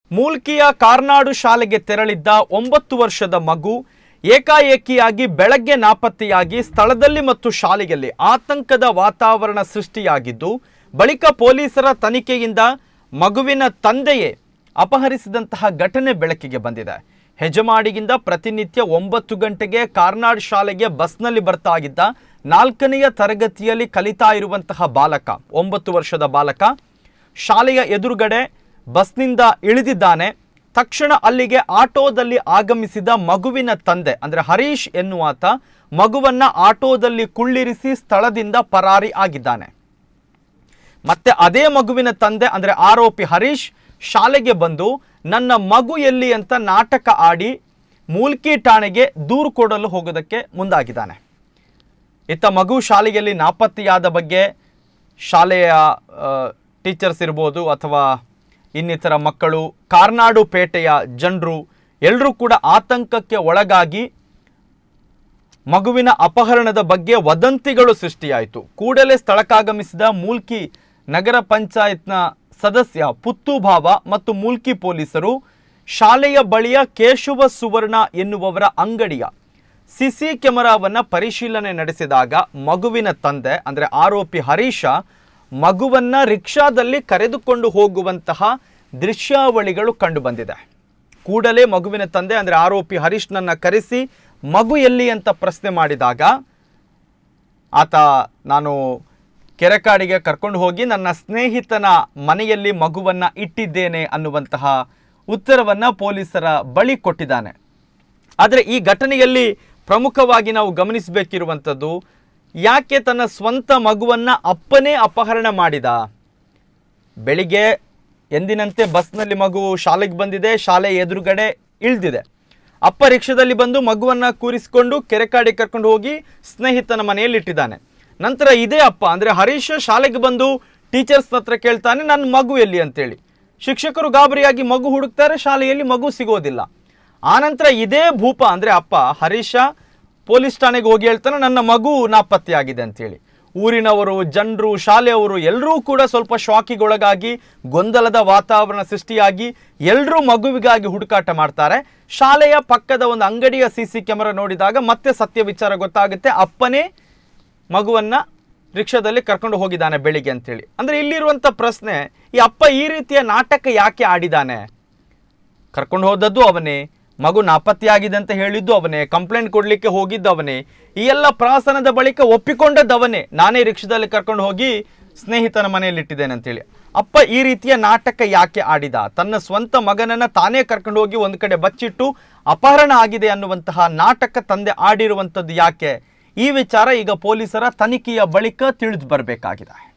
ಮೂಲ್ಕಿಯ ಕಾರ್ನಾಡು ಶಾಲೆಗೆ ತೆರಳಿದ್ದ ಒಂಬತ್ತು ವರ್ಷದ ಮಗು ಏಕಾಏಕಿಯಾಗಿ ಬೆಳಗ್ಗೆ ನಾಪತ್ತೆಯಾಗಿ ಸ್ಥಳದಲ್ಲಿ ಮತ್ತು ಶಾಲೆಯಲ್ಲಿ ಆತಂಕದ ವಾತಾವರಣ ಸೃಷ್ಟಿಯಾಗಿದ್ದು ಬಳಿಕ ಪೊಲೀಸರ ತನಿಖೆಯಿಂದ ಮಗುವಿನ ತಂದೆಯೇ ಅಪಹರಿಸಿದಂತಹ ಘಟನೆ ಬೆಳಕಿಗೆ ಬಂದಿದೆ ಹೆಜಮಾಡಿಗಿಂದ ಪ್ರತಿನಿತ್ಯ ಒಂಬತ್ತು ಗಂಟೆಗೆ ಕಾರ್ನಾಡ್ ಶಾಲೆಗೆ ಬಸ್ನಲ್ಲಿ ಬರ್ತಾ ಇದ್ದ ನಾಲ್ಕನೆಯ ತರಗತಿಯಲ್ಲಿ ಕಲಿತಾ ಇರುವಂತಹ ಬಾಲಕ ಒಂಬತ್ತು ವರ್ಷದ ಬಾಲಕ ಶಾಲೆಯ ಎದುರುಗಡೆ ಬಸ್ನಿಂದ ಇಳಿದಿದ್ದಾನೆ ತಕ್ಷಣ ಅಲ್ಲಿಗೆ ಆಟೋದಲ್ಲಿ ಆಗಮಿಸಿದ ಮಗುವಿನ ತಂದೆ ಅಂದರೆ ಹರೀಶ್ ಎನ್ನುವಾತ ಮಗುವನ್ನ ಆಟೋದಲ್ಲಿ ಕುಳ್ಳಿರಿಸಿ ಸ್ಥಳದಿಂದ ಪರಾರಿ ಆಗಿದ್ದಾನೆ ಮತ್ತೆ ಅದೇ ಮಗುವಿನ ತಂದೆ ಅಂದರೆ ಆರೋಪಿ ಹರೀಶ್ ಶಾಲೆಗೆ ಬಂದು ನನ್ನ ಮಗು ಎಲ್ಲಿ ಅಂತ ನಾಟಕ ಆಡಿ ಮೂಲ್ಕಿ ಠಾಣೆಗೆ ದೂರು ಕೊಡಲು ಹೋಗೋದಕ್ಕೆ ಮುಂದಾಗಿದ್ದಾನೆ ಇತ್ತ ಮಗು ಶಾಲೆಯಲ್ಲಿ ನಾಪತ್ತೆಯಾದ ಬಗ್ಗೆ ಶಾಲೆಯ ಟೀಚರ್ಸ್ ಇರ್ಬೋದು ಅಥವಾ ಇನ್ನಿತರ ಮಕ್ಕಳು ಕಾರ್ನಾಡು ಪೇಟೆಯ ಜನರು ಎಲ್ಲರೂ ಕೂಡ ಆತಂಕಕ್ಕೆ ಒಳಗಾಗಿ ಮಗುವಿನ ಅಪಹರಣದ ಬಗ್ಗೆ ವದಂತಿಗಳು ಸೃಷ್ಟಿಯಾಯಿತು ಕೂಡಲೇ ಸ್ಥಳಕ್ಕಾಗಮಿಸಿದ ಮೂಲ್ಕಿ ನಗರ ಪಂಚಾಯತ್ನ ಸದಸ್ಯ ಪುತ್ತುಭಾವ ಮತ್ತು ಮೂಲ್ಕಿ ಪೊಲೀಸರು ಶಾಲೆಯ ಬಳಿಯ ಕೇಶವ ಸುವರ್ಣ ಎನ್ನುವವರ ಅಂಗಡಿಯ ಸಿಸಿ ಕ್ಯಾಮೆರಾವನ್ನ ಪರಿಶೀಲನೆ ನಡೆಸಿದಾಗ ಮಗುವಿನ ತಂದೆ ಅಂದರೆ ಆರೋಪಿ ಹರೀಶ ಮಗುವನ್ನ ರಿಕ್ಷಾದಲ್ಲಿ ಕರೆದುಕೊಂಡು ಹೋಗುವಂತಹ ದೃಶ್ಯಾವಳಿಗಳು ಕಂಡುಬಂದಿದೆ ಕೂಡಲೇ ಮಗುವಿನ ತಂದೆ ಅಂದರೆ ಆರೋಪಿ ಹರೀಶ್ನನ್ನ ಕರೆಸಿ ಮಗು ಎಲ್ಲಿ ಅಂತ ಪ್ರಶ್ನೆ ಮಾಡಿದಾಗ ಆತ ನಾನು ಕೆರೆಕಾಡಿಗೆ ಕರ್ಕೊಂಡು ಹೋಗಿ ನನ್ನ ಸ್ನೇಹಿತನ ಮನೆಯಲ್ಲಿ ಮಗುವನ್ನ ಇಟ್ಟಿದ್ದೇನೆ ಅನ್ನುವಂತಹ ಉತ್ತರವನ್ನ ಪೊಲೀಸರ ಬಳಿ ಕೊಟ್ಟಿದ್ದಾನೆ ಆದರೆ ಈ ಘಟನೆಯಲ್ಲಿ ಪ್ರಮುಖವಾಗಿ ನಾವು ಗಮನಿಸಬೇಕಿರುವಂಥದ್ದು ಯಾಕೆ ತನ್ನ ಸ್ವಂತ ಮಗುವನ್ನ ಅಪ್ಪನೇ ಅಪಹರಣ ಮಾಡಿದ ಬೆಳಿಗ್ಗೆ ಎಂದಿನಂತೆ ಬಸ್ನಲ್ಲಿ ಮಗು ಶಾಲೆಗೆ ಬಂದಿದೆ ಶಾಲೆ ಎದುರುಗಡೆ ಇಳಿದಿದೆ ಅಪ್ಪ ರಿಕ್ಷಾದಲ್ಲಿ ಬಂದು ಮಗುವನ್ನ ಕೂರಿಸಿಕೊಂಡು ಕೆರೆಕಾಡಿ ಕರ್ಕೊಂಡು ಹೋಗಿ ಸ್ನೇಹಿತನ ಮನೆಯಲ್ಲಿ ಇಟ್ಟಿದ್ದಾನೆ ನಂತರ ಇದೇ ಅಪ್ಪ ಅಂದರೆ ಹರೀಶ್ ಶಾಲೆಗೆ ಬಂದು ಟೀಚರ್ಸ್ ಹತ್ರ ಕೇಳ್ತಾನೆ ನನ್ನ ಮಗು ಎಲ್ಲಿ ಅಂತೇಳಿ ಶಿಕ್ಷಕರು ಗಾಬರಿಯಾಗಿ ಮಗು ಹುಡುಕ್ತಾರೆ ಶಾಲೆಯಲ್ಲಿ ಮಗು ಸಿಗೋದಿಲ್ಲ ಆನಂತರ ಇದೇ ಭೂಪ ಅಂದರೆ ಅಪ್ಪ ಹರೀಶ ಪೊಲೀಸ್ ಠಾಣೆಗೆ ಹೋಗಿ ಹೇಳ್ತಾನೆ ನನ್ನ ಮಗು ನಾಪತ್ತೆಯಾಗಿದೆ ಅಂತೇಳಿ ಊರಿನವರು ಜನರು ಶಾಲೆಯವರು ಎಲ್ಲರೂ ಕೂಡ ಸ್ವಲ್ಪ ಶಾಕಿಗೊಳಗಾಗಿ ಗೊಂದಲದ ವಾತಾವರಣ ಸೃಷ್ಟಿಯಾಗಿ ಎಲ್ಲರೂ ಮಗುವಿಗಾಗಿ ಹುಡುಕಾಟ ಮಾಡ್ತಾರೆ ಶಾಲೆಯ ಪಕ್ಕದ ಒಂದು ಅಂಗಡಿಯ ಸಿ ಸಿ ಕ್ಯಾಮೆರಾ ನೋಡಿದಾಗ ಮತ್ತೆ ಸತ್ಯ ವಿಚಾರ ಗೊತ್ತಾಗುತ್ತೆ ಅಪ್ಪನೇ ಮಗುವನ್ನ ರಿಕ್ಷಾದಲ್ಲಿ ಕರ್ಕೊಂಡು ಹೋಗಿದ್ದಾನೆ ಬೆಳಿಗ್ಗೆ ಅಂತೇಳಿ ಅಂದ್ರೆ ಇಲ್ಲಿರುವಂತ ಪ್ರಶ್ನೆ ಈ ಅಪ್ಪ ಈ ರೀತಿಯ ನಾಟಕ ಯಾಕೆ ಆಡಿದಾನೆ ಕರ್ಕೊಂಡು ಹೋದದ್ದು ಅವನೇ ಮಗು ನಾಪತ್ತೆಯಾಗಿದೆ ಅಂತ ಹೇಳಿದ್ದು ಅವನೇ ಕಂಪ್ಲೇಂಟ್ ಕೊಡ್ಲಿಕ್ಕೆ ಹೋಗಿದ್ದು ಅವನೇ ಈ ಎಲ್ಲ ಪ್ರಾಸನದ ಬಳಿಕ ಒಪ್ಪಿಕೊಂಡದ್ದು ಅವನೇ ನಾನೇ ರಿಕ್ಷಾದಲ್ಲಿ ಕರ್ಕೊಂಡು ಹೋಗಿ ಸ್ನೇಹಿತನ ಮನೆಯಲ್ಲಿ ಇಟ್ಟಿದ್ದೇನೆ ಅಂತೇಳಿ ಅಪ್ಪ ಈ ರೀತಿಯ ನಾಟಕ ಯಾಕೆ ಆಡಿದ ತನ್ನ ಸ್ವಂತ ಮಗನನ್ನ ತಾನೇ ಕರ್ಕೊಂಡು ಹೋಗಿ ಒಂದು ಕಡೆ ಬಚ್ಚಿಟ್ಟು ಅಪಹರಣ ಆಗಿದೆ ಅನ್ನುವಂತಹ ನಾಟಕ ತಂದೆ ಆಡಿರುವಂಥದ್ದು ಯಾಕೆ ಈ ವಿಚಾರ ಈಗ ಪೊಲೀಸರ ತನಿಖೆಯ ಬಳಿಕ ತಿಳಿದು ಬರಬೇಕಾಗಿದೆ